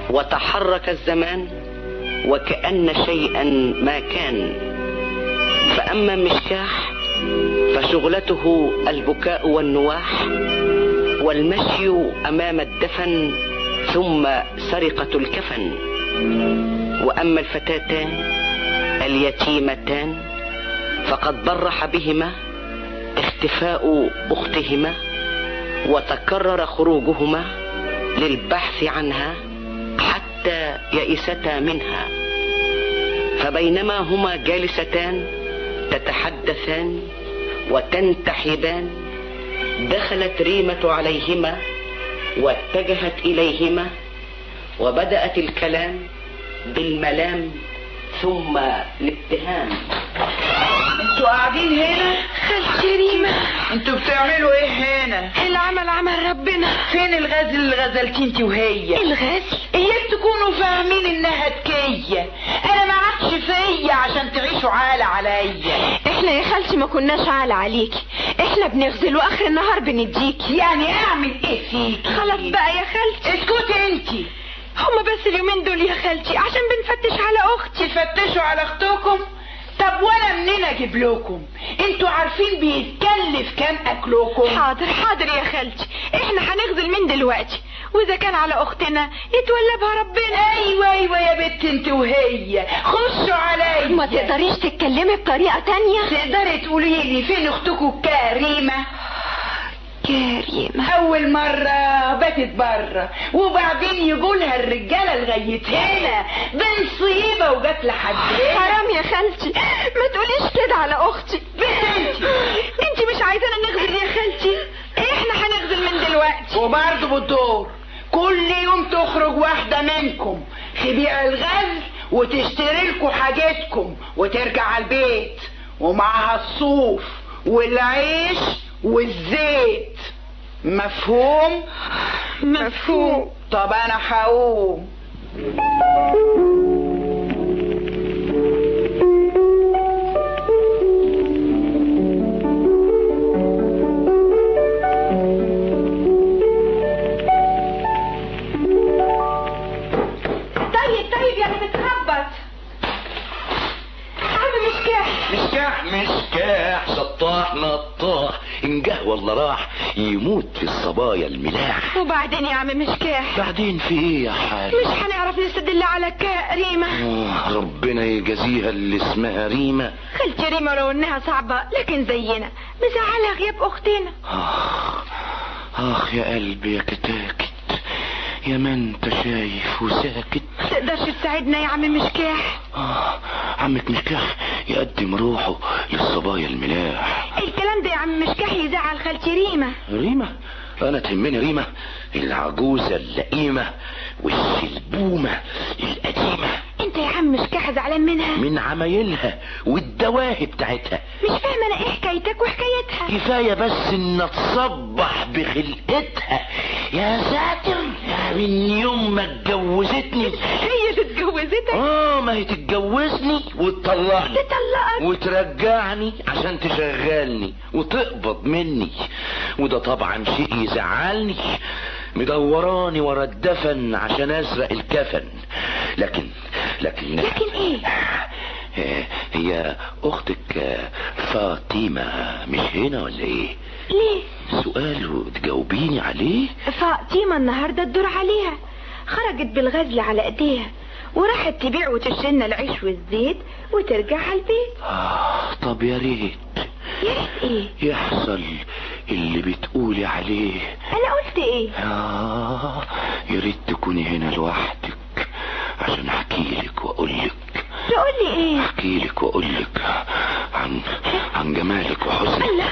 وتحرك الزمان وكأن شيئا ما كان فأما مشكاح فشغلته البكاء والنواح والمشي أمام الدفن ثم سرقة الكفن وأما الفتاتان اليتيمتان فقد برح بهما اختفاء أختهما وتكرر خروجهما للبحث عنها حتى يئستا منها فبينما هما جالستان تتحدثان وتنتحبان دخلت ريمة عليهما واتجهت إليهما وبدأت الكلام بالملام ثم الاتهام انتوا قاعدين هنا خالتي ريمة انتوا بتعملوا ايه هنا العمل عمل ربنا فين الغزل اللي غزلتي انت وهي الغزل اياك تكونوا فاهمين انها تكية انا ما عادش فيا عشان تعيشوا عالة عليا احنا يا خالتي ما كناش عالة عليكي احنا بنغزل واخر النهار بنديكي يعني اعمل ايه فيك خلاص بقى يا خالتي اسكتي انت هما بس اليومين دول يا خالتي عشان بنفتش على اختي تفتشوا على اختكم طب وانا منين اجيب لكم انتوا عارفين بيتكلف كام اكلكم حاضر حاضر يا خالتي احنا هنغزل من دلوقتي واذا كان على اختنا يتولى بها ربنا ايوه ايوه يا بت انت وهي خشوا عليا ما تقدريش تتكلمي بطريقة تانية تقدري تقولي لي فين اختكم كريمه كريمة اول مرة باتت بره وبعدين يقولها الرجالة لغاية هنا ده نصيبة وجات لحد هنا حرام يا خالتي ما تقوليش كده على اختي بنتي انت مش عايزانا نغزل يا خالتي احنا هنغزل من دلوقتي وبرضه بالدور كل يوم تخرج واحدة منكم تبيع الغزل وتشتري لكم حاجتكم وترجع على البيت ومعها الصوف والعيش والزيت مفهوم مفهوم طب انا هقوم طيب طيب يا اللي بتخبط عم مشكاح مشكاح مشكاح سطاح نطاح ان جه ولا راح يموت في الصبايا الملاح وبعدين يا عم مشكاح بعدين في ايه يا حاج مش هنعرف نستدل على كريمة آه، ربنا يجازيها اللي اسمها ريمة خالتي ريمة لو انها صعبة لكن زينا مزعلها غياب اختنا آخ آخ يا قلبي يا كتاكت يا ما انت شايف وساكت تقدرش تساعدنا يا عم مشكاح آه عمك مشكاح يقدم روحه للصبايا الملاح الكلام ده يا عم مشكاح يزعل خالتي ريمة ريمة أنا تهمني ريمة العجوزة اللئيمة والسلبومة القديمة انت يا عم مشكاح زعلان منها من عمايلها والدواهي بتاعتها مش فاهمة انا ايه حكايتك وحكايتها كفاية بس ان تصبح بخلقتها يا ساتر من يوم ما اتجوزتني هي اللي اتجوزتك اه ما هي تتجوزني وتطلقني تطلقك وترجعني عشان تشغلني وتقبض مني وده طبعا شيء يزعلني مدوراني ورا الدفن عشان اسرق الكفن لكن لكن لكن ايه آه، هي اختك آه، فاطمة مش هنا ولا ايه ليه سؤال وتجاوبيني عليه فاطمة النهاردة الدور عليها خرجت بالغزل على ايديها وراحت تبيع وتشتري لنا العيش والزيت وترجع على البيت آه طب يا ريت يا ريت ايه يحصل اللي بتقولي عليه انا قلت ايه آه يا ريت تكوني هنا لوحدك عشان احكي لك واقول لك تقول لي ايه احكي لك واقول لك عن عن جمالك وحسنك الله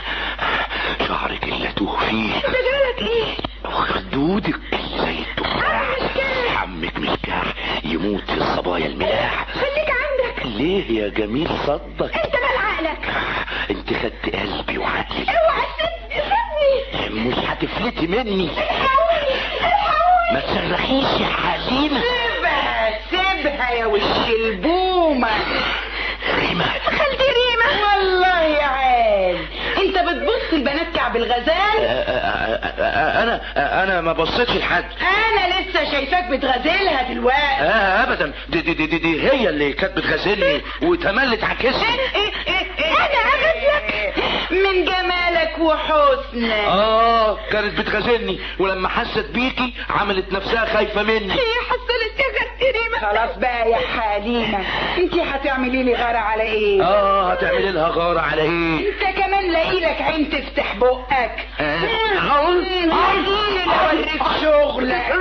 شعرك اللي اتوه فيه انت جالك ايه وخدودك اللي زي التفاح عمك مشكاح يموت في الصبايا الملاح خليك عندك ليه يا جميل صدك انت مال عقلك انت خدت قلبي وعقلي اوعى تسيبني سيبني مش هتفلتي مني الحقوني الحقوني ما تصرخيش يا حليمة سيبها سيبها يا وش البومة ريمة خالتي ريمة والله يا عال انت انت بتبص لبنات كعب الغزال انا انا ما بصيتش لحد انا لسه شايفاك بتغزلها دلوقتي آه ابدا دي, دي, دي, دي, دي هي اللي كانت بتغازلني وتملت عكسني انا اغزلك من جمالك وحسنك اه كانت بتغازلني ولما حست بيكي عملت نفسها خايفه مني هي حصلت يا كريمة خلاص بقى يا حليمة انت هتعملي لي غارة على ايه اه هتعملي لها غاره على ايه انت كمان لاقي لك عين تفتح بقك آه. هقول وريني لو اوريك شغلك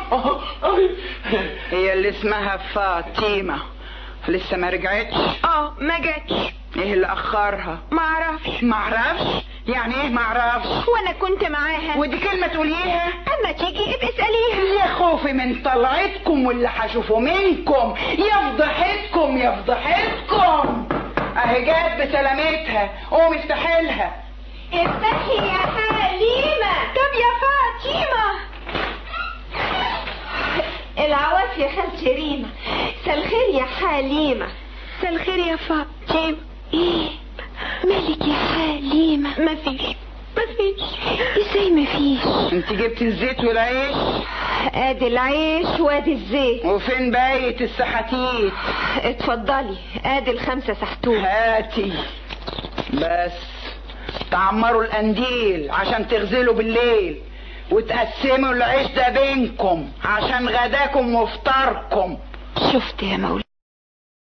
هي اللي اسمها فاطمة لسه ما رجعتش اه ما جاتش ايه اللي اخرها ما اعرفش معرفش يعني ايه معرفش وانا كنت معاها ودي كلمة تقوليها اما تيجي ابقى اساليها يا خوفي من طلعتكم واللي هشوفه منكم يا فضحتكم يا فضحتكم اهي جت بسلامتها قوم افتحي لها افتحي يا حليمة طب يا فاطمة العواف يا خالتي ريمة الخير يا حليمة الخير يا فاطمة ايه مالك يا حليمة مفيش مفيش ازاي مفيش انت جبت الزيت والعيش ادي العيش وادي الزيت وفين باية السحاتيت اتفضلي ادي الخمسة سحتوه هاتي بس تعمروا القنديل عشان تغزلوا بالليل وتقسموا العيش ده بينكم عشان غداكم وفطاركم شفت يا مولاي